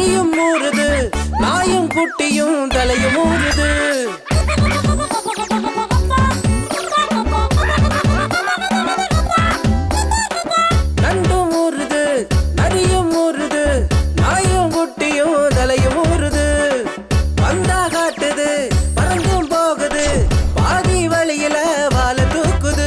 நரியும் ஊறுது நாயும் குட்டியும் தலையும் ஊறுது நண்டும் ஊறுது நரியும் ஊறுது நாயும் குட்டியும் தலையும் ஊறுது வந்தா காட்டுது பறந்தும் போகுது பாதி வழியில வாழ தூக்குது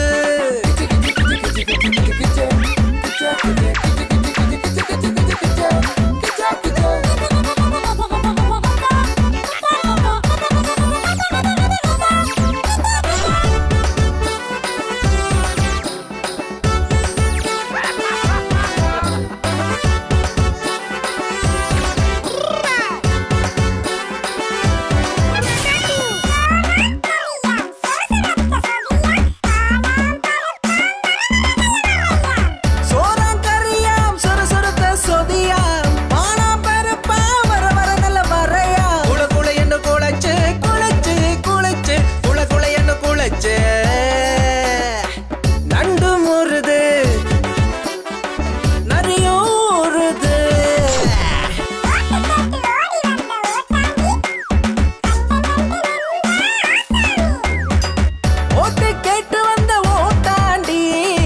சோறாம் கறியாம் சுறுசுறுத்த சொதியாம் வானாம் பருப்பா வர வர நல்ல வரையா குள குள என்று குளைச்சு குளைச்சு குளைச்சு குள குள என்று குளைச்சு நண்டு முறுது நரியும் ஊறுது ஓட்டு கேட்டு வந்த ஓட்டாண்டி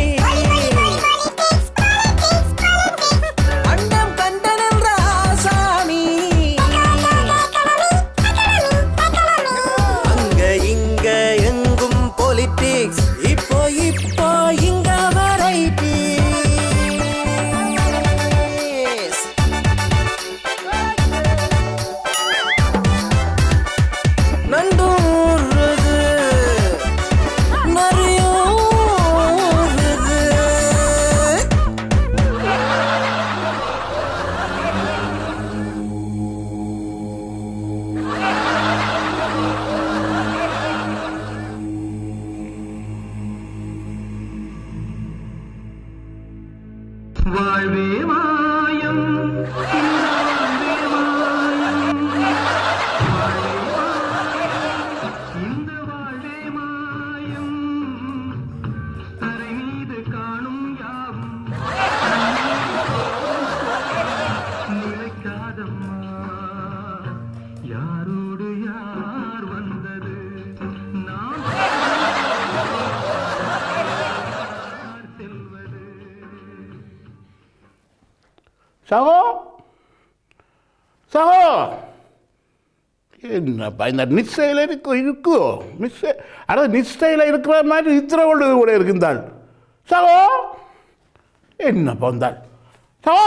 அண்டம் கண்டனென்ற ஆசாமி அங்க இங்க எங்கும் பொலிட்டிக்ஸ் இப்போ இப்போ இங்க வெரைட்டி நண்டும் ஊறுது நரியும் ஊறுது வாழ்வே மாயம் இந்த வாழ்வே மாயம் தரை மீது காணும் யாவும் நிலைக்காதம்மா யாரோடு யார் வந்தது நாம் யார் செல்வது சகோ சகோ என்னப்பா இந்த நிச்சயில் இருக்கு இருக்குதோ நிச்சய அதாவது நிச்சயில் இருக்கிற மாதிரி இத்திர கொண்டு கூட இருக்குந்தாள் சகோ என்னப்பா வந்தாள் சகோ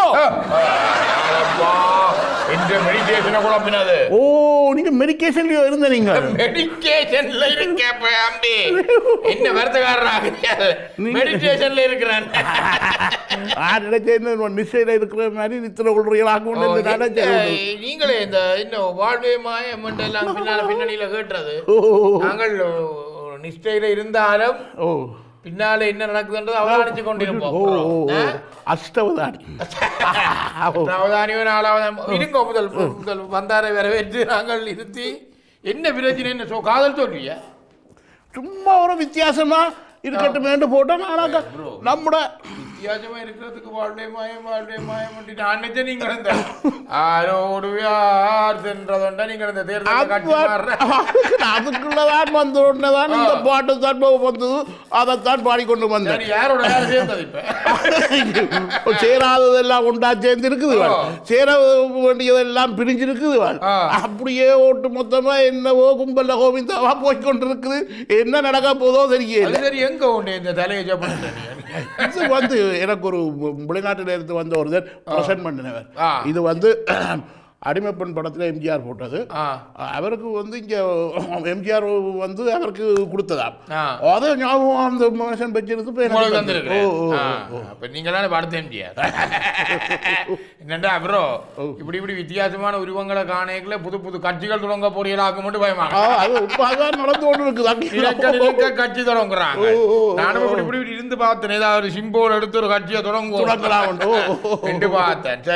இந்த மெடிடேஷனை குழப்பினது ஓ நீங்க மெடிக்கேஷன்லயோ இருந்த நீங்க மெடிடேஷன்ல இருக்கேன் அம்பி என்ன வருத்தக்காரராக மெடிடேஷன்ல இருக்கிறேன் நான் நினைச்சேன் நிச்சயில இருக்கிற மாதிரி நித்திர கொள்றீங்களாக்கும் நினைச்சேன் நீங்களே இந்த இன்னும் வாழ்வே மாயம் எல்லாம் பின்னால பின்னணியில கேட்டுறது ஓ நாங்கள் நிஷ்டையில இருந்தாலும் ஓ பின்னால என்ன நடக்குதுன்றது அவதானிச்சு ஓ கொண்டிருப்போம் ஓ ஓ ஆ? அஷ்டவதானி அவதானியோ நாலாவது இருங்க முதல் முதல் வந்தாரை வரவேற்று நாங்கள் இருத்தி என்ன பிரச்சனை என்ன சொ காதல் தோல்வியா சும்மா ஒரு வித்தியாசமா இருக்கட்டும் போட்டோம் ஆனா நம்மட வித்தியாசமா இருக்கிறதுக்கு வாழ்வே மாயம் வாழ்வே மாயம் நான் நினைச்சேன் நீங்க இருந்த ஆரோடு யார் சென்றதுண்டா நீங்க இந்த தேர்தல் காட்சி மாறுற அதுக்குள்ளதான் வந்த உடனேதான் இந்த பாட்டு தான் வந்தது அதைத்தான் பாடிக்கொண்டு வந்தேன் சரி யாரோட யார் சேர்ந்தது இப்ப சேராததெல்லாம் உண்டா சேர்ந்து இருக்குது ஆ. சேர வேண்டியதெல்லாம் பிரிஞ்சு இருக்குது ஆ. அப்படியே ஓட்டு மொத்தமா என்னவோ கும்பல்ல கோவிந்தாவா போய் கொண்டிருக்குது என்ன நடக்க போதோ தெரியல அது சரி எங்க உண்டு இந்த தலையை ஜப்பன் இது வந்து எனக்கு ஒரு வெளிநாட்டில இருந்து வந்த ஒருத்தர் பிரசன்ட் பண்ணினவர் ஆ. இது வந்து அடிமைப்பெண் படத்துல எம்ஜிஆர் போட்டது ஆ அவருக்கு வந்து இங்க எம்ஜிஆர் வந்து அவருக்கு கொடுத்ததா ஆ. அதை ஞாபகம் அந்த மனுஷன் வச்சிருந்து இப்ப எனக்கு உங்களுக்கு வந்து- வந்திருக்கிறேன் ஓ, ஓ, ஆ, ஓ. அப்ப நீங்க தானே படத்தை எம்ஜிஆர் என்னண்டா ப்ரோ இப்படி இப்படி வித்தியாசமான உருவங்களை காணேக்கல புது புது கட்சிகள் தொடங்க போறீங்களாக்க மட்டும் பயமா ஆ, அது இப்ப அதான் நடந்து கொண்டு இருக்குது இலக்க இலக்க கட்சி தொடங்குறாங்க ஓ, ஓ, ஓ. நானும் இப்படி இப்படி இருந்து பார்த்தேன் ஏதாவது ஒரு சிம்போல் எடுத்து ஒரு கட்சியை தொடங்குவோம் தொடங்கலாம் உண்டு. ஓ, ஓ, ஓ. என்று பார்த்தேன் சரி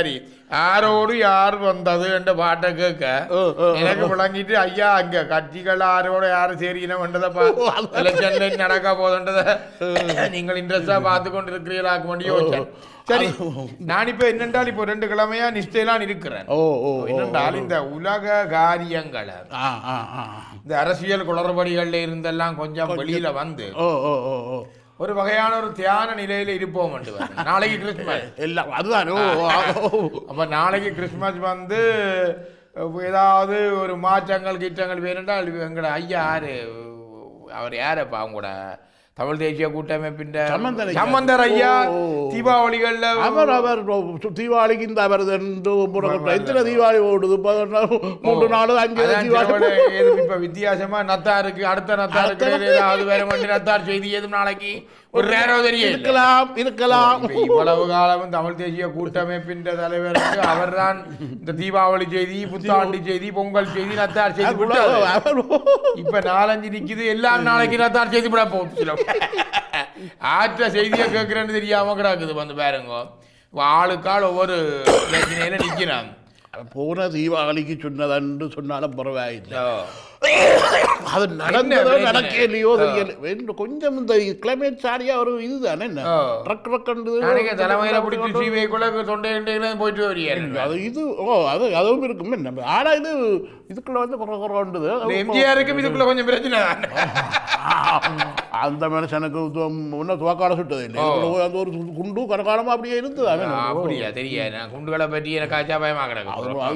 ஆரோடு யார் வந்தது என்ற பாட்டை கேட்க ஓ, ஓ, ஓ. எனக்கு விளங்கிட்டு ஐயா அங்க கட்சிகள் ஆரோட யாரு சேரினவன்றதை எலெக்ஷன்ல நடக்க போதுன்றத நீங்கள் இன்ட்ரெஸ்டா பார்த்து கொண்டு இருக்கிறீர்களாக்க வேண்டிய யோசிச்சேன் சரி நான் இப்ப என்னென்றால் இப்போ ரெண்டு கிழமையா நிஷ்டையெல்லாம் இருக்கிறேன் ஓ ஓ ஓ என்னென்றால் இந்த உலக காரியங்களை ஆ ஆ ஆ இந்த அரசியல் குளறுபடிகள்ல இருந்தெல்லாம் கொஞ்சம் வெளியில வந்து ஓ ஓ ஓ ஓ ஒரு வகையான ஒரு தியான நிலையில இருப்போம் என்று வரேன். நாளைக்கு கிறிஸ்துமஸ் எல்லாம் அதுதான் ஓ ஓ, ஓ. அப்ப நாளைக்கு கிறிஸ்துமஸ் வந்து அஹ், ஏதாவது ஒரு மாற்றங்கள் கீற்றங்கள் வேணும்னால் எங்கட ஐயா யாரு அவர் யாரப்பா அவங்க கூட தமிழ் தேசிய கூட்டமைப்பின் சம்பந்தர் ஐயா. சம்பந்தர் ஐயா ஓ, ஓ. தீபாவளிகள்ல அவர் அவர் சு- தீபாவளிக்கு இந்த அவர் ரெண்டு முறை எத்தனை தீபாவளி ஓடுது பதினொன்று, மூன்று நாலு அஞ்சு அதான் தீபாவளி சிலவட ஏதும் இப்ப வித்தியாசமா நத்தாருக்கு அடுத்த நத்தாருக்கு அடுத்த ஏதாவது வேற மணி நத்தார் செய்தி ஏதும் நாளைக்கு ஒரு ரேரோ தெரியும் இருக்கலாம் இருக்கலாம் இப்ப இவ்வளவு காலமும் தமிழ் தேசிய கூட்டமைப்பின் தலைவருக்கு அவர்தான் இந்த தீபாவளி செய்தி புத்தாண்டு செய்தி பொங்கல் செய்தி நத்தார் செய்தி விட்டாரு. அவர் இப்ப நாலஞ்சு நிக்குது எல்லாம் நாளைக்கு நத்தார் செய்தி விட போகுது சில ஆற்ற செய்தியை கேட்கிறேன்னு தெரியாம கிடக்குது வந்து பாருங்க இப்ப ஆளுக்கால் ஒவ்வொரு பிரச்சனையில நிக்கிறாங்க போன தீபாவளிக்கு சொன்னதன்று சொன்னாலும் பரவாயில்லை ஓ. அது நடந்ததோ பிரச்சனை? நடக்கலையோ ஆ. தெரியல வேண்டு- கொஞ்சம் இந்த கிளைமேட் சாரியா ஒரு இதுதானே என்ன ஆ. ட்ரக் ட்ரக் நாளைக்கு தலைமையில பிடிச்சி சீவைக்குள்ள தொண்டை கிண்டையில போயிட்டு வரீங்க அது இது ஓ அது அதுவும் இருக்கும் என்ன ஆனா இது இதுக்குள்ள வந்து குறை குறைண்டுது எம்ஜிஆருக்கும் இதுக்குள்ள கொஞ்சம் பிரச்சனை தான் அந்த மனுஷனுக்கு இன்னும் துவக்கால சுட்டது இல்லை ஓ. இதுக்குள்ள போய் அந்த ஒரு குண்டு கனகாலமா அப்படியே இருந்தது அவன் அப்படியா தெரியாது நான் குண்டுகளை பற்றி எனக்கு ஆச்சா பயமா கிடக்கு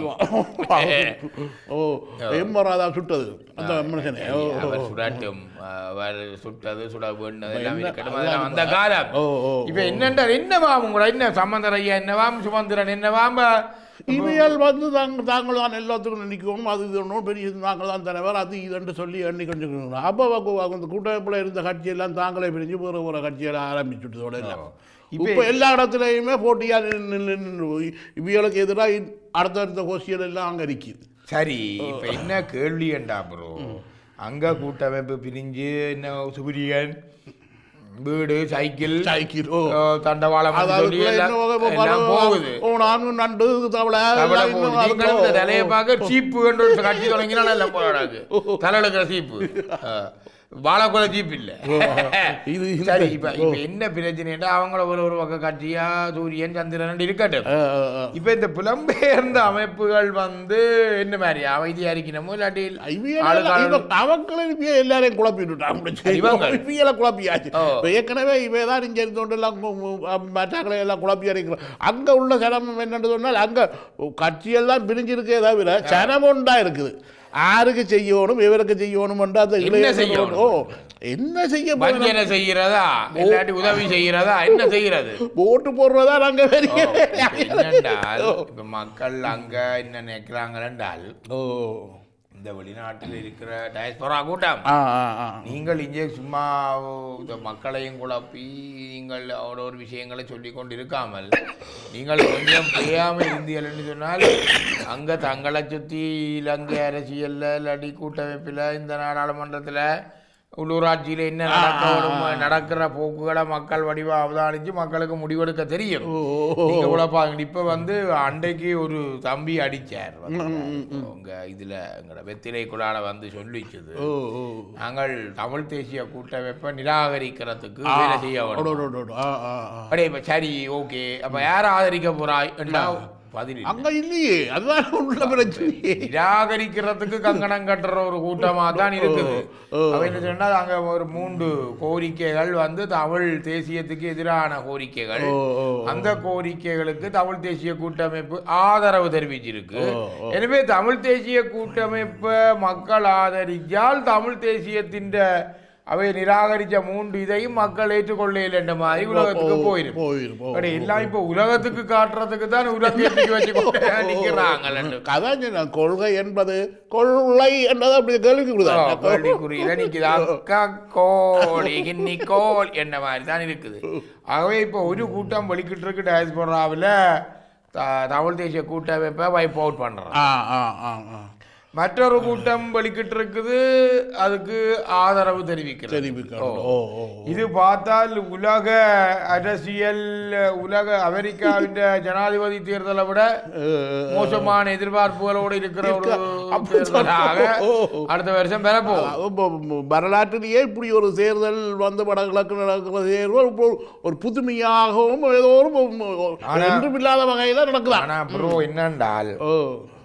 ஓ எம் வராதா சுட்டது அந்த மனுஷனே ஓ, ஓ, அவர் ஓ. சுடட்டும் அவர் சுட்டது சுட வேண்டது எல்லாம் என்ன- இருக்கட்டும் அதுதான் அதெல்லாம் அந்த காலம் ஓ, ஓ, இப்ப என்னண்டா என்னவாம் உங்களோட என்ன சம்பந்தர் ஐயா என்னவாம் சுமந்திரன் என்னவாம் இவையால் வந்து தாங்க தாங்கள் தான் எல்லாத்துக்கும் நிற்கவும் அது இது ஒன்றும் பெரிய இது நாங்கள் தான் தலைவர் அது இதுன்னு சொல்லி எண்ணி கொஞ்சம் அப்போ அந்த கூட்டமைப்பில் இருந்த கட்சியெல்லாம் தாங்களே பிரிஞ்சு வேறு ஒரு கட்சியெல்லாம் ஆரம்பிச்சுட்டதோட எல்லாம் இப்ப- இப்போ எல்லா இடத்துலையுமே போட்டியாக நின்று இவைகளுக்கு எதிராக அடுத்தடுத்த கோஷியல் எல்லாம் அங்கே நிற்கிது சரி இப்ப என்ன கேள்வி என்றா ப்ரோ அங்க கூட்டமைப்பு பிரிஞ்சு என்ன சூரியன் வீடு சைக்கிள் சைக்கிள் ஓ அஹ், தண்டவாளம் அதாவது சொல்லி எல்லாம் எல்லாம் போகுது ஓ நான்கு நண்டு தவளை தவளை எல்லாம் போகுது. இன்னும் அதுக்கு- நீங்களும் இந்த தலையை பார்க்க சீப்பு என்ற ஒரு கட்சி தொடங்கினா நல்ல போராடாது தலை இருக்கிற சீப்பு அஹ், வாழைக்குலை சீப் இல்ல இது இந்த- சரி இப்ப இப்ப என்ன பிரச்சனைன்னா அவங்கள ஒரு ஒரு பக்கம் கட்சியா சூரியன் சந்திரன் இருக்கட்டும் ஆ, ஆ, ஆ. இப்ப இந்த புலம்பெயர்ந்த அமைப்புகள் வந்து என்ன மாதிரி அமைதியா இருக்கணுமோ இல்லாட்டி இவியல- ஆளுக்காளு- இவ- அவங்கள இவிய எல்லாரையும் குழப்பிட்டுட்டாங்க இவங்க? இவியல குழப்பியாச்சு ஓ. இப்ப ஏற்கனவே இவ தான் இங்க இருந்தோண்டு எல்லாம் கு- கு- மற்றாக்களை எல்லாம் குழப்பி அடைக்கிறோம் அங்க உள்ள சிரமம் என்னன்னு சொன்னால் அங்க கட்சியெல்லாம் பிரிஞ்சிருக்கே தவிர சிரமம் உண்டா இருக்குது யாருக்கு செய்யணும் இவருக்கு செய்யணும் அந்த என்ன இளைய செய்யணும்? ஓ என்ன செய்ய போறோம்? வஞ்சனை செய்யறதா இல்லாட்டி உதவி செய்யறதா என்ன செய்யறது ஓட்டு போடுறதா நாங்க பெரிய ஓ, இப்ப என்னென்றால் இப்ப மக்கள் அங்க என்ன நினைக்கிறாங்கன்றால் ஓ இந்த வெளிநாட்டில் இருக்கிற டயஸ்பரா கூட்டம் ஆ ஆ ஆ நீங்கள் இங்கே சும்மா இந்த மக்களையும் குழப்பி நீங்கள் ஒரு ஒரு விஷயங்களை சொல்லி கொண்டு இருக்காமல் நீங்கள் கொஞ்சம் புரியாமல் இருந்தீர்கள் என்று சொன்னால் அங்கே தங்களை சுற்றி இலங்கை அரசியலில் இல்லாட்டி கூட்டமைப்பில் இந்த நாடாளுமன்றத்தில் உள்ளூராட்சியில் என்ன நடக்க நடக்கிற போக்குகளை மக்கள் வடிவா அவதானிச்சு மக்களுக்கு முடிவெடுக்க தெரியும் நீங்க உழப்பாங்க இப்ப வந்து அண்டைக்கு ஒரு தம்பி அடிச்சார் உங்க இதுல எங்கட வெத்திலை குழால வந்து சொல்லிச்சுது ஓ ஓ நாங்கள் தமிழ் தேசிய கூட்டமைப்பை நிராகரிக்கிறதுக்கு வேலை செய்ய ஓ, வேணும் ஓ, ஓ, ஓ, ஆ ஆ ஆ அப்படியே இப்ப சரி ஓகே அப்ப யார ஆதரிக்க போறாய் என்றா பதில் இல்லை. அங்க இல்லையே அதுதான் உள்ள பிரச்சனையே நிராகரிக்கிறதுக்கு கங்கணம் கட்டுற ஒரு கூட்டமா தான் இருக்குது அவ என்ன சொன்னா அங்க ஒரு மூன்று கோரிக்கைகள் வந்து தமிழ் தேசியத்துக்கு எதிரான கோரிக்கைகள் ஓ, ஓ, அந்த கோரிக்கைகளுக்கு தமிழ் தேசிய கூட்டமைப்பு ஆதரவு தெரிவிச்சிருக்கு எனவே தமிழ் தேசிய கூட்டமைப்பை மக்கள் ஆதரிச்சால் தமிழ் தேசியத்தின் அவை நிராகரிச்ச மூன்று இதையும் மக்கள் ஏற்றுக்கொள்ளையில் என்ற மாதிரி உலகத்துக்கு போயிரும் போயிரும் போ அப்படி எல்லாம் இப்ப உலகத்துக்கு காட்டுறதுக்கு தான் உலகத்துக்கு வச்சு கொண்டு நிக்கிறாங்க அதான் சொன்னேன், கொள்கை என்பது கொள்ளை என்றது அப்படி கேள்விக்கு கொடுத்தாங்க கேள்விக்குறியில நிக்குது அக்கா கோல் இகின்னி கோல் என்ன மாதிரி தான் இருக்குது ஆகவே இப்போ ஒரு கூட்டம் வெளிக்கிட்டு இருக்கு டயஸ்போராவில் தமிழ் தேசிய கூட்டமைப்பை வைப் அவுட் பண்றான் ஆ ஆ ஆ ஆ மற்றொரு கூட்டம் வெளிக்கிட்டு இருக்குது அதுக்கு ஆதரவு தெரிவிக்கிறது தெரிவிக்கிறாங்க ஓ ஓ இது பார்த்தால் உலக அரசியல் உலக அமெரிக்காவின் ஜனாதிபதி தேர்தலை விட மோசமான எதிர்பார்ப்புகளோடு இருக்கிற ஒரு அப்படி தேர்தலாக சொல்ல- அடுத்த வருஷம் பெறப்போம் இப்போ வரலாற்றிலேயே இப்படி ஒரு தேர்தல் வந்து வடகிழக்கு நடக்கிற தேர்தல் இப்போ ஒரு புதுமையாகவும் ஏதோ ஒரு ஆனா- என்றும் இல்லாத வகையில் நடக்கலாம் ஆனா ப்ரோ என்னண்டால் ஓ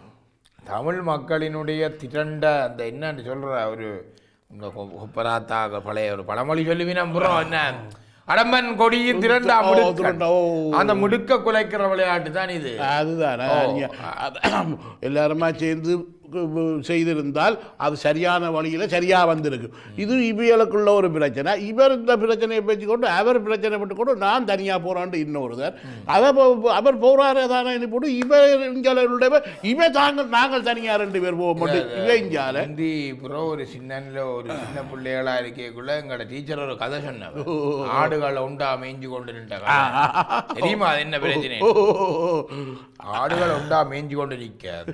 தமிழ் மக்களினுடைய திரண்ட அந்த என்னன்னு சொல்ற ஒரு இந்த கொ- கொப்பராத்தாக பழைய ஒரு பழமொழி சொல்லுவீனா ப்ரோ என்ன அடம்பன் கொடியின் திரண்ட ஓ, முடுக்க திரண்ட, ஓ. அந்த முடுக்க குலைக்கிற விளையாட்டு தான் இது அதுதான் ஓ. நீங்க அத- எல்லாருமா சேர்ந்து கு- செய்திருந்தால் அது சரியான வழியில் சரியா வந்திருக்கு இது இவியலுக்குள்ள ஒரு பிரச்சனை இவர் இந்த பிரச்சனையை பேசிக்கொண்டு அவர் பிரச்சனை கொண்டு நான் தனியா போறான்ட்டு இன்னொருதர் அதை போ- அவர் போறாரு தானே போட்டு இவர் இங்கால இவ தாங்கள் நாங்கள் தனியா ரெண்டு பேர் போக மாட்டோம் இவ இங்கால ஹிந்தி ப்ரோ ஒரு சின்னன்ல ஒரு சின்ன பிள்ளைகளா இருக்கக்குள்ள எங்களோட டீச்சர் ஒரு கதை சொன்னாங்க ஆடுகளை உண்டா மேய்ஞ்சு கொண்டு நின்ற கதை. தெரியுமா அது என்ன பிரச்சனை ஓ, ஓ, ஓ, ஆடுகளை உண்டா மேய்ஞ்சு கொண்டு நிற்காது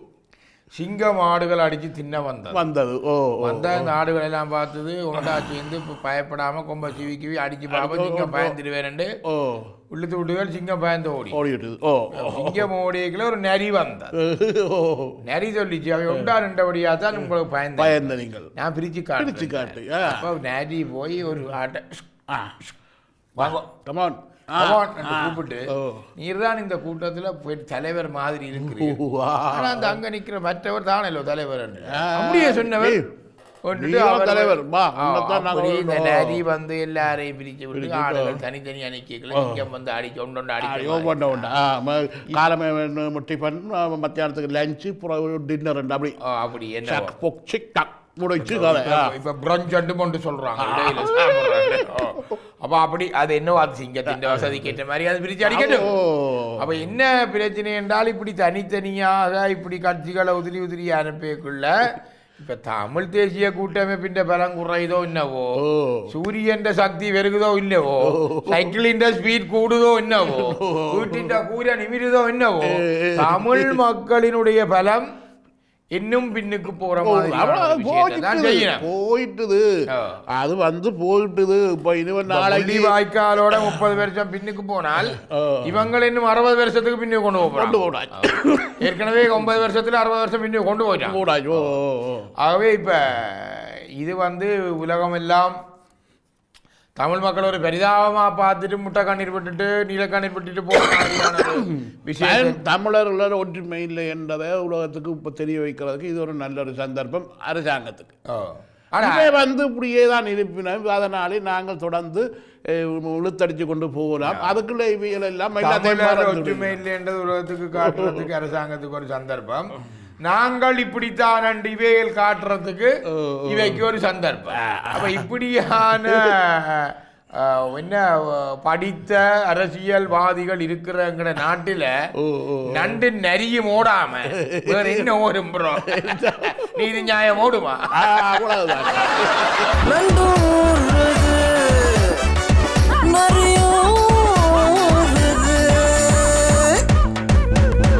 சிங்கம் ஆடுகள் அடிச்சு தின்ன வந்தது வந்தது ஓ ஓ. வந்த இந்த ஆடுகள் எல்லாம் பார்த்தது ஒன்றா சேர்ந்து இப்போ பயப்படாம கொம்ப சிவி கிவி அடிச்சு பார்ப்போம் சிங்கம் பயந்துடுவேன் ஓ உள்ளுத்து விட்டுகள் சிங்கம் பயந்து ஓடி ஓடிவிட்டது ஓ ஓ. சிங்கம் ஓடியக்குள்ள ஒரு நரி வந்தது ஓ நரி சொல்லிச்சு அவன் உண்டா ரெண்டபடியா தான் உங்களுக்கு பயந்து பயந்த நீங்கள் நான் பிரிச்சு பிரிச்சு காட்டு காட்டு ஆ. அப்போ நரி போய் ஒரு ஆட்டை ஆ வாங்க கமான் Come on என்று கூப்பிட்டு ஓ. நீர் தான் இந்த கூட்டத்துல போய் தலைவர் மாதிரி இருக்கிறீர் வா. ஆனா அந்த அங்க நிக்கிற மற்றவர் தானே தலைவர் என்று. ஆ. அப்படியே சொன்னவர் ஏய், கொண்டுட்டு நீதான் அவர் தலைவர். வா, ஆ, உன்னைத்தான் நாங்க அப்படி இந்த விடுறோம். நரி வந்து எல்லாரையும் பிரிச்சு விட்டு பிரிச்சு, ஆடுகள் தனித்தனி அணிக்கைகளை இங்கம் வந்து அடிச்சு ஒன்றொண்டு ஐயோ அடிச்சு பண்ண உண்டா காலமே டிஃபன் மத்தியானத்துக்கு லஞ்சு அப்புறம் டின்னர் அப்படி அப்படி என்ன சக் பொக் சிக் டக் முடிச்சு கதை ஆ. இப்ப பிரஞ்ச் அண்டு கொண்டு சொல்றாங்க இடையில சாப்பிடுறாங்க. ஓ. அப்ப அப்படி அது என்ன அது சிங்கத்தின் வசதிக்கு ஏற்ற மாதிரி அது பிரிச்சு அடிக்கட்டும் ஓ அப்ப என்ன பிரச்சனை என்றால் இப்படி தனித்தனியாக இப்படி கட்சிகளை உதிரி உதிரி அனுப்பியக்குள்ள இப்ப தமிழ் தேசிய கூட்டமைப்பின் பலம் குறையுதோ என்னவோ ஓ. சூரியന്റെ சக்தி பெருகுதோ இல்லவோ സൈക്കിളിന്റെ സ്പീഡ് കൂടുതോ എന്നവോ വീട്ടിന്റെ കൂര നിമിരുതോ എന്നവോ தமிழ் மக்களினுடைய பலம் இன்னும் பின்னுக்கு போற மாதிரி அவ்வளவு தான் போயிட்டுது செய்யணும் போயிட்டுது ஆ. அது வந்து போயிட்டுது இப்போ இனிவன் நாளைக்கு நாளைக்கு வாய்க்காலோட முப்பது வருஷம் பின்னுக்கு போனால் ஆ. இவங்க இன்னும் அறுபது வருஷத்துக்கு பின்னுக்கு கொண்டு கொண்டு போறாங்க போடாச்சு ஏற்கனவே ஒன்பது வருஷத்துல அறுபது வருஷம் பின்னுக்கு கொண்டு போயிட்டாங்க போடாச்சு ஓ ஓ, ஓ. ஆகவே இப்ப இது வந்து உலகம் எல்லாம் தமிழ் மக்கள் ஒரு பெரிதாபமா பார்த்துட்டு முட்டை கண்ணீர் விட்டுட்டு நீல கண்ணீர் விட்டுட்டு போற மாதிரியான ஒரு விஷயம் பயன் தமிழர்கள் ஒற்றுமை இல்லை என்பதை உலகத்துக்கு இப்போ தெரிய வைக்கிறதுக்கு இது ஒரு நல்ல ஒரு சந்தர்ப்பம் அரசாங்கத்துக்கு ஓ. ஆனா இதை வந்து இப்படியே தான் இருப்பினோம் அதனாலே நாங்கள் தொடர்ந்து அஹ், இழுத்தடிச்சு கொண்டு போகலாம் அதுக்குள்ள இவைகள் எல்லாம் எல்லாத்தையும் தமிழர் மறந்து ஒற்றுமை இல்லைன்றது உலகத்துக்கு காட்டுறதுக்கு அரசாங்கத்துக்கு ஒரு சந்தர்ப்பம் நாங்கள் இப்படித்தான் அண்டு இவைகள் காட்டுறதுக்கு இவைக்கு ஒரு சந்தர்ப்பம் அப்ப இப்படியான அஹ், என்ன அஹ், படித்த அரசியல்வாதிகள் இருக்கிறங்கிற நாட்டில ஓ, ஓ. நண்டு நரியும் ஓடாம வேற என்ன ஓடும் ப்ரோ நீதி நியாயம் ஓடுமா ஆ, அவ்வளவுதான் நண்டூருது நரியூருது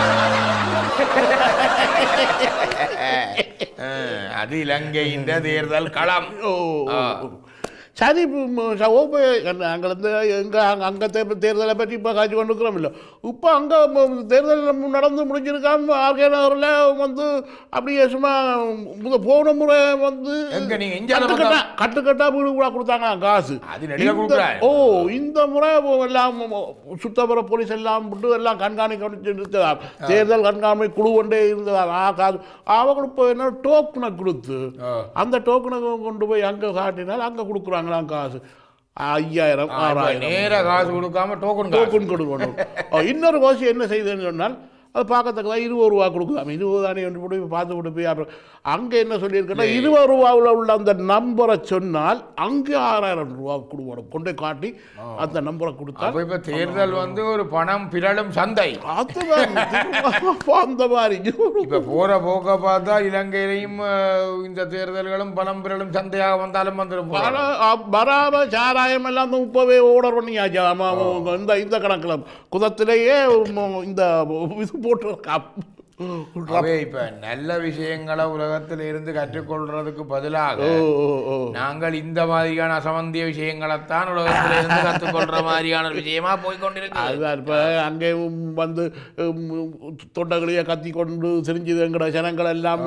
அஹ், அது இலங்கையின் தேர்தல் களம் ஓ ஆ. சரி ஓப்ப நாங்கள் வந்து எங்கே அங்கே அங்கே தேர்தலை பற்றி இப்போ காய்ச்சி கொண்டு இருக்கிறோம் இல்லை இப்போ அங்கே தேர்தல் நம்ம நடந்து முடிஞ்சிருக்காம ஆர்கே நகரில் வந்து அப்படியே சும்மா முத போன முறை வந்து எங்க நீங்க இந்தியால கட்டுக்கட்டா கட்டுக்கட்டா வீடு கூட கொடுத்தாங்க காசு அது நெடுக இந்த- கொடுக்குறாங்க. ஓ இந்த முறை எல்லாம் சுத்தபுற போலீஸ் எல்லாம் விட்டு எல்லாம் கண்காணிக்க இருந்ததாம் தேர்தல் கண்காணி குழு கொண்டே இருந்ததாம் ஆ காசு அவங்க இப்போ என்ன டோக்கனை கொடுத்து ஆ. அந்த டோக்கனை கொண்டு போய் அங்கே காட்டினால் அங்கே கொடுக்குறாங்களாம் காசு ஐயாயிரம் இப்ப ஆறாயிரம் நேரா காசு கொடுக்காம டோக்கன் காசு டோக்கன் கொடுக்கணும் ஓ, இன்னொரு கோஷம் என்ன செய்யுதுன்னு சொன்னால் அது பார்க்கறதுக்கு இருபது ரூபா கொடுக்குதாம் இருபது தானே என்று போட்டு போய் பார்த்து விட்டு போய் அப்புறம் அங்கே என்ன சொல்லியிருக்கேன்னா இருபது ரூபாவில் உள்ள அந்த நம்பரை சொன்னால் அங்கே ஆறாயிரம் ரூபா கொடுக்கணும் கொண்டு போய் காட்டி அந்த நம்பரை கொடுத்தா அப்ப இப்ப தேர்தல் வந்து ஒரு பணம் பிறழும் சந்தை அதுதான் திரும்ப அந்த மாதிரி இப்ப போற போக்க பார்த்தா இலங்கையிலையும் அஹ், இந்த தேர்தல்களும் பணம் பிறழும் சந்தையாக வந்தாலும் வந்துடும் போல. வர- அ- வராம சாராயம் எல்லாம் வந்து இப்பவே ஓர்டர் பண்ணியாச்சு ஆமா ஆமா, இந்த இந்த கணக்கில் குதத்திலேயே உம், இந்த இது போட்டிருக்கா அவை இப்ப நல்ல விஷயங்களை உலகத்துல இருந்து கற்றுக்கொள்றதுக்கு பதிலாக ஓ ஓ ஓ நாங்கள் இந்த மாதிரியான அசமந்திய விஷயங்களைத்தான் உலகத்துல இருந்து கற்றுக்கொள்ற மாதிரியான ஒரு விஷயமா போய்கொண்டிருக்கு அதுதான் இப்போ அங்கேயும் வந்து உம், தொண்டகளையே கத்தி கொண்டு சிரிஞ்சது எங்கட ஜனங்கள் எல்லாம்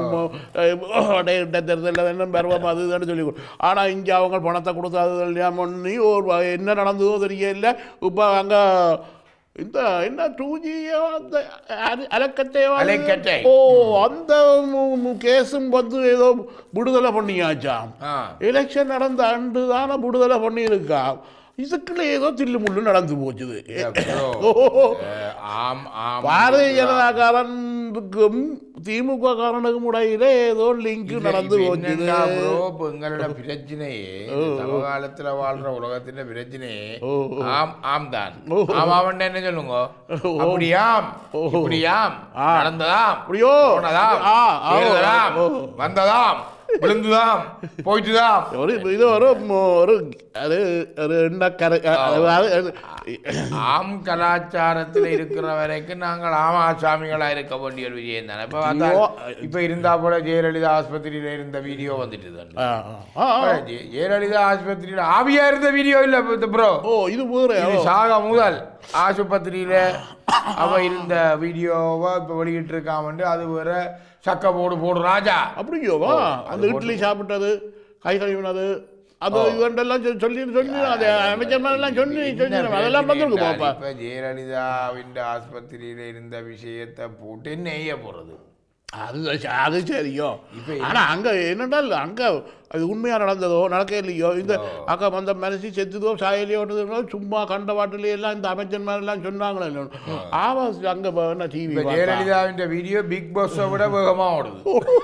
தேர்தலில் என்ன பருவம் அது இதுன்னு சொல்லி ஆனால் இங்கே அவங்க பணத்தை கொடுத்து அது எல்லாம் பண்ணி ஒரு வ- என்ன நடந்ததோ தெரியல இப்போ அங்கே இந்த என்ன டூ ஜியோ அந்த அல- அலக்கட்டையோ அது? அலைக்கட்டை. ஓ அந்த கேஸும் வந்து ஏதோ விடுதலை பண்ணியாச்சாம் ஆ. எலெக்ஷன் நடந்த அன்று தானே விடுதலை பண்ணியிருக்கா இதுக்குள்ள ஏதோ தில்லு முள்ளு நடந்து போச்சுது bro, ஓ அஹ், ஆம் ஆம் பாரதிய ஜனதாக்காரனுக்கும் திமுக காரனுக்கும் இடையில ஏதோ லிங்க் இல்ல, நடந்து இப்ப போச்சுது என்னன்னா bro, இப்ப எங்களோட பிரச்சனையே இந்த சமகாலத்துல வாழ்ற உலகத்தின் பிரச்சனையே ஓ, ஆம் ஆம் தான் ஓ. ஆம் ஆமன்ட்டு என்ன சொல்லுங்க அப்படியாம் இப்படியாம் ஆ. நடந்ததாம் அப்படியோ? போனதாம் ஆ, ஆ, தேர்தலாம், ஓ. வந்ததாம் விழுந்துதாம் போயிட்டுதாம் ஒரு இது ஒரு ம- ஒரு அது ஒரு எண்ணக்கரை அதாவது அது- ஆம் கலாச்சாரத்தில் இருக்கிற வரைக்கும் நாங்கள் ஆமா சாமிகளா இருக்க வேண்டிய ஒரு விஷயம் தானே இப்ப பார்த்தா ஐயோ. இப்ப இருந்தா போல ஜெயலலிதா ஆஸ்பத்திரியில இருந்த வீடியோ வந்துட்டு தான் ஆ, ஆ, ஆ. ஜெ- ஜெயலலிதா ஆஸ்பத்திரியில ஆவியா இருந்த வீடியோ இல்ல ப்ரோ ஓ இது வேற இது சாக முதல் ஆஸ்பத்திரியில அவ இருந்த வீடியோவை இப்ப வெளியிட்டு இருக்காமண்டு அது வேற சக்க போடு போடு ராஜா அப்படியோவா அந்த இட்லி சாப்பிட்டது கை கழுவினது அது இதெல்லாம் சொல்லி சொல்லி சொல்லி அது அமைச்சர் மாதிரிலாம் சொல்லி சொல்லி அதெல்லாம் வந்துருக்கு பாப்பா இப்ப ஜெயலலிதாவின் ஆஸ்பத்திரியில இருந்த விஷயத்தை போட்டு நெய்ய போறது அது அது சரியோ இப்ப ஆனா அங்க என்னடால் அங்க அது உண்மையா நடந்ததோ நடக்க இல்லையோ இந்த அக்கா வந்த மனசு செத்துதோ சாயலையோ சும்மா கண்ட வாட்டிலே எல்லாம் இந்த அமைச்சர் மாதிரி எல்லாம் சொன்னாங்களே ஆமா அங்க ப- என்ன டிவி இப்ப ஜெயலலிதாவின் வீடியோ பிக் பாஸை விட வேகமா ஓடுது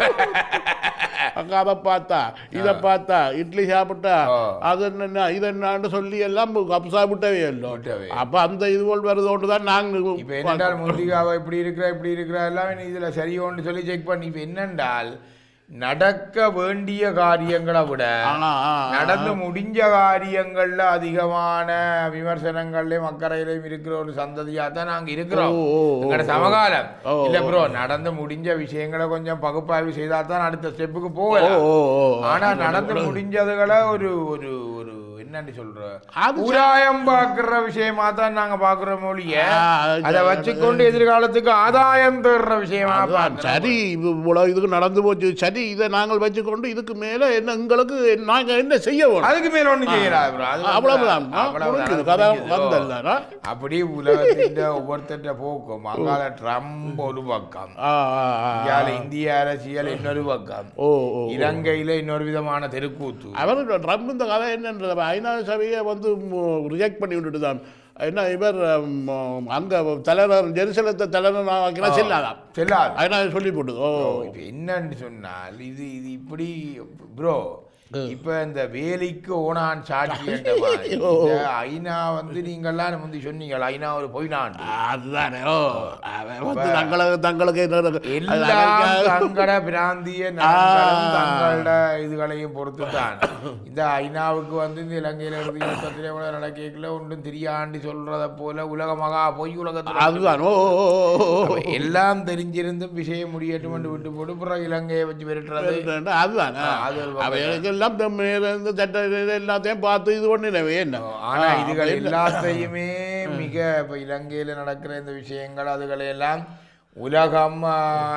அக்கா அதை பார்த்தா இதை பார்த்தா இட்லி சாப்பிட்டா ஆ. அது என்ன இது என்னன்னு சொல்லி எல்லாம் கப் சாப்பிட்டவே இல்லை விட்டவே. அப்ப அந்த இது போல் வருதோண்டு தான் நாங்கள் இப்ப என்னென்றால் முந்திகாவா இப்படி இருக்கிறா இப்படி இருக்கிறா எல்லாம் இதுல சரியோன்னு சொல்லி செக் பண்ணி இப்ப என்னென்றால் நடக்க வேண்டிய காரியங்களை விட ஆனா, ஆ, ஆ. நடந்து முடிஞ்ச காரியங்கள்ல அதிகமான விமர்சனங்கள்லயும் அக்கறையிலையும் இருக்கிற ஒரு சந்ததியா தான் நாங்க இருக்கிறோம் ஓ, ஓ, ஓ, எங்களோட சமகாலம் ஓ, இல்ல ப்ரோ நடந்து முடிஞ்ச விஷயங்களை கொஞ்சம் பகுப்பாய்வு செய்தா தான் அடுத்த ஸ்டெப்புக்கு ஓ, போகலாம் ஓ, ஓ. ஆனா நடந்து முடிஞ்சதுகளை ஒரு ஒரு ஒரு என்னன்னு சொல்ற அது உராயம் பாக்குற விஷயமா தான் நாங்க பாக்குறோம் மொழிய ஆ, அது அதை வச்சுக்கொண்டு எதிர்காலத்துக்கு ஆதாயம் தேடுற விஷயமா அதுதான் பார்க்கிறோம். சரி இது இவ்வளவு இதுக்கு நடந்து போச்சு சரி இதை நாங்கள் வச்சுக்கொண்டு இதுக்கு மேல என்ன எங்களுக்கு நாங்க என்ன செய்ய வேணும் அதுக்கு மேல ஒண்ணு செய்யலாம் bro. அது வந்து- அவ்வளவுதான் ஆ, அவ்வளவுதான். முடிஞ்சது அது கதை முடிஞ்சது. வந்தல்ல அப்படி உலகத்தின் ஒவ்வொருத்தட்ட போக்கும் அங்கால ட்ரம்ப் ஒரு பக்கம் ஆ ஆ ஆ இந்தியால இந்திய அரசியல் இன்னொரு பக்கம் ஓ ஓ இலங்கையில இன்னொரு விதமான தெருக்கூத்து அவர் ட்ரம்ப் இந்த கதை என்னன்றது ஐநா சபையை வந்து ரிஜெக்ட் பண்ணி விட்டுட்டு தான் என்ன இவர் ம், அங்க தலைவர் ஜெருசலத்தை தலைவர் ஆக்கினா செல்லாதான் செல்லாது ஐநா சொல்லி போட்டு ஓ இப்ப என்னன்னு சொன்னால் இது இது இப்படி ப்ரோ இப்ப இந்த வேலைக்கு ஓனான் சாட்சி என்ற மாதிரி இந்த ஐநா வந்து நீங்கெல்லாம் முந்தி சொன்னீங்க ஐநா ஒரு பொய்நாண்டு அதுதானே ஓ அவன் வந்து தங்களுக்கு தங்களுக்கு என்ன இருக்கு? அது எல்லாம் அமெரிக்கா- தங்களோட பிராந்திய நலன்களும் தங்களோட இதுகளையும் பொறுத்து தான் இந்த ஐநாவுக்கு வந்து இந்த இலங்கையில இருந்து யுத்தத்திலே கூட நடக்கல ஒன்றும் தெரியாண்டு சொல்றத போல உலக மகா பொய் உலகத்துல அதுதான் ஓ ஓ, ஓ, ஓ, ஓ. அப்ப எல்லாம் தெரிஞ்சிருந்தும் விஷயம் முடியட்டும் என்று விட்டு போட்டு அப்புறம் இலங்கையை வச்சு விரட்டுறது அதுதான் ஆ, அது ஒரு பக்கம். அவைகளுக்கு எல்லாம் மேல இருந்து சட்ட இது எல்லாத்தையும் பார்த்து இது பண்ணினவே என்ன ஆனா ஆ, இதுகள் அப்ப என்ன? எல்லாத்தையுமே மிக இப்ப இலங்கையில நடக்கிற இந்த விஷயங்கள் அதுகளை எல்லாம் உலகம் ஆ,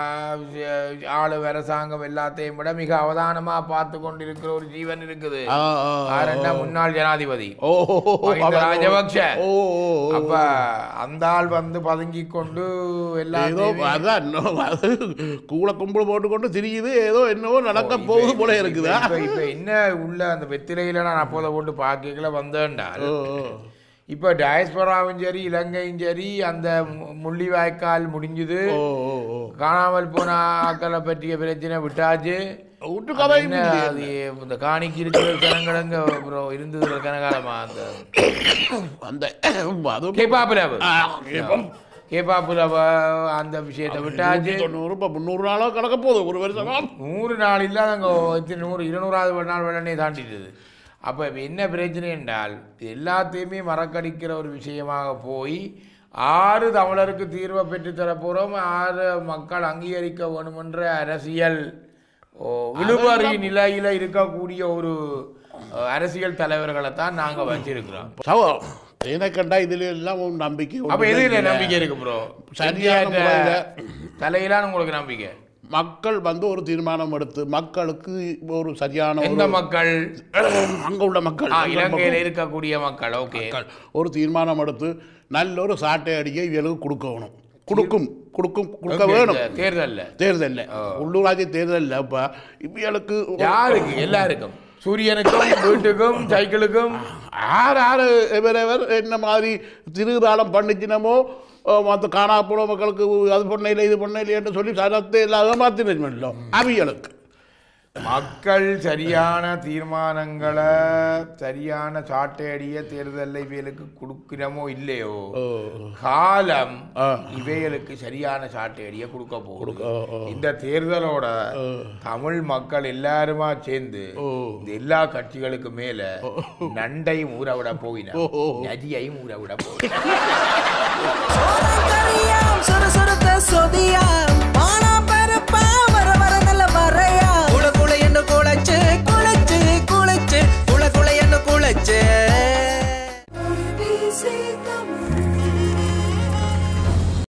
ஆளு அரசாங்கம் எல்லாத்தையும் விட மிக அவதானமா பார்த்து கொண்டிருக்கிற ஒரு ஜீவன் இருக்குது ஆ, ஆ, ஆ. யாருன்னா முன்னாள் ஜனாதிபதி ஓ ஓ, ஓ, ஓ, மஹிந்த அவன் ராஜபக்ஷ. ஓ ஓ, ஓ. அப்ப அந்த ஆள் வந்து பதுங்கி கொண்டு ஏதோ எல்லாத்தையுமே அதான் இன்னும் அது கூட கும்பல் போட்டுக்கொண்டு திரியுது ஏதோ என்னவோ நடக்க போகுது போல இருக்குதா இப்ப இப்ப என்ன உள்ள அந்த வெத்திலையில நான் அப்போதை போட்டு பார்க்கல வந்தேன்டால் ஓ, ஓ. இப்போ டயஸ்பராவும் சரி இலங்கையும் சரி அந்த மு- முள்ளிவாய்க்கால் முடிஞ்சுது ஓ, ஓ, ஓ. காணாமல் போன ஆக்களை பற்றிய பிரச்சனை விட்டாச்சு விட்டு கதை என்ன அது இந்த காணிக்கு இருக்கிற ஜனங்களங்க அப்புறம் இருந்தது கனகாலமா அந்த அந்த அதுவும் கேப்பாப்புலவு ஆ, இப்போ கேப்பாப்புலவ அந்த விஷயத்தை விட்டாச்சு நூத்தி தொண்ணூறு இப்போ முந்நூறு நாளோ கிடக்க போகுது ஒரு வருஷமா நூறு நாள் இல்லை அங்கே எத்தனை நூறு இருநூறாவது நாள் வெள்ளனே தாண்டிடுது அப்போ என்ன பிரச்சனை என்றால் இது எல்லாத்தையுமே மறக்கடிக்கிற ஒரு விஷயமாக போய் ஆறு தமிழருக்கு தீர்வை பெற்றுத்தர போகிறோம் ஆறு மக்கள் அங்கீகரிக்க வேணுமென்ற அரசியல் ஓ, இழுபறி நிலையில இருக்கக்கூடிய ஒரு அஹ், அரசியல் தலைவர்களை தான் நாங்க வச்சிருக்கிறோம் சவோ எனக்கண்டா இதுல எல்லாம் ஒரு நம்பிக்கை அப்ப ஒண்ணுமே எதுல இல்லை. நம்பிக்கை இருக்கு ப்ரோ சரியான முறையில தலையிலான உங்களுக்கு நம்பிக்கை மக்கள் வந்து ஒரு தீர்மானம் எடுத்து மக்களுக்கு ஒரு சரியான எந்த ஒரு மக்கள் அங்க உள்ள மக்கள் ஆ, அங்க இலங்கையில இருக்கக்கூடிய மக்கள் ஓகே மக்கள் ஒரு தீர்மானம் எடுத்து நல்ல ஒரு சாட்டை அடியை இவளுக்கு கொடுக்கணும் கொடுக்கும் கொடுக்கும் கொடுக்க வேணும் தேர்தல்ல தேர்தல்ல உள்ளூராட்சி தேர்தல்ல இப்ப இவளுக்கு யாருக்கு எல்லாருக்கும் சூரியனுக்கும் வீட்டுக்கும் சைக்கிளுக்கும் யார் யார் எவரெவர் என்ன மாதிரி திருவிழாலம் பண்ணிச்சினமோ மற்ற காணா போன மக்களுக்கு அது பண்ணையில் இது பண்ணையில் என்று சொல்லி சரத்தை இல்லாத மாற்றினோ அவியலுக்கு மக்கள் சரியான தீர்மானங்களை சரியான சாட்டையடிய தேர்தல் இவைகளுக்கு கொடுக்கிறமோ இல்லையோ காலம் ஆ. இவைகளுக்கு சரியான சாட்டையடிய கொடுக்க போகுது ஓ, ஓ. இந்த தேர்தலோட தமிழ் மக்கள் எல்லாருமா சேர்ந்து ஓ. இந்த எல்லா கட்சிகளுக்கு மேல நண்டையும் ஊற விட போயின ஓ, ஓ. நதியையும் ஊற விட போயின